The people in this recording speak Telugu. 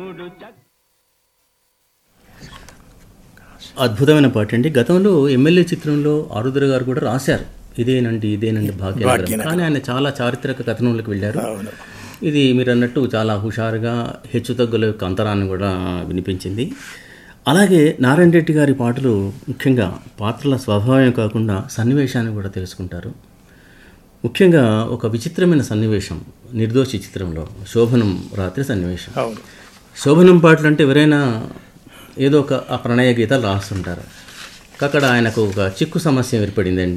అద్భుతమైన పాట అండి గతంలో ఎమ్మెల్యే చిత్రంలో ఆరుద్ర గారు కూడా రాశారు ఇదేనండి ఇదేనండి భాగ్యనగరం కానీ ఆయన చాలా చారిత్రక కథనంలోకి వెళ్ళారు అవును ఇది మీరు అన్నట్టు చాలా హుషారుగా హెచ్చుతగ్గుల యొక్క అంతరాన్ని కూడా వినిపించింది అలాగే నారాయణ రెడ్డి గారి పాటలు ముఖ్యంగా పాత్రల స్వభావం కాకుండా సన్నివేశాన్ని కూడా తెలుసుకుంటారు ముఖ్యంగా ఒక విచిత్రమైన సన్నివేశం నిర్దోషి చిత్రంలో శోభనం రాత్రి సన్నివేశం అవును శోభనం పాటలు అంటే ఎవరైనా ఏదో ఒక ఆ ప్రణయ గీతాలు రాస్తుంటారు అక్కడ ఆయనకు ఒక చిక్కు సమస్య ఏర్పడిందండి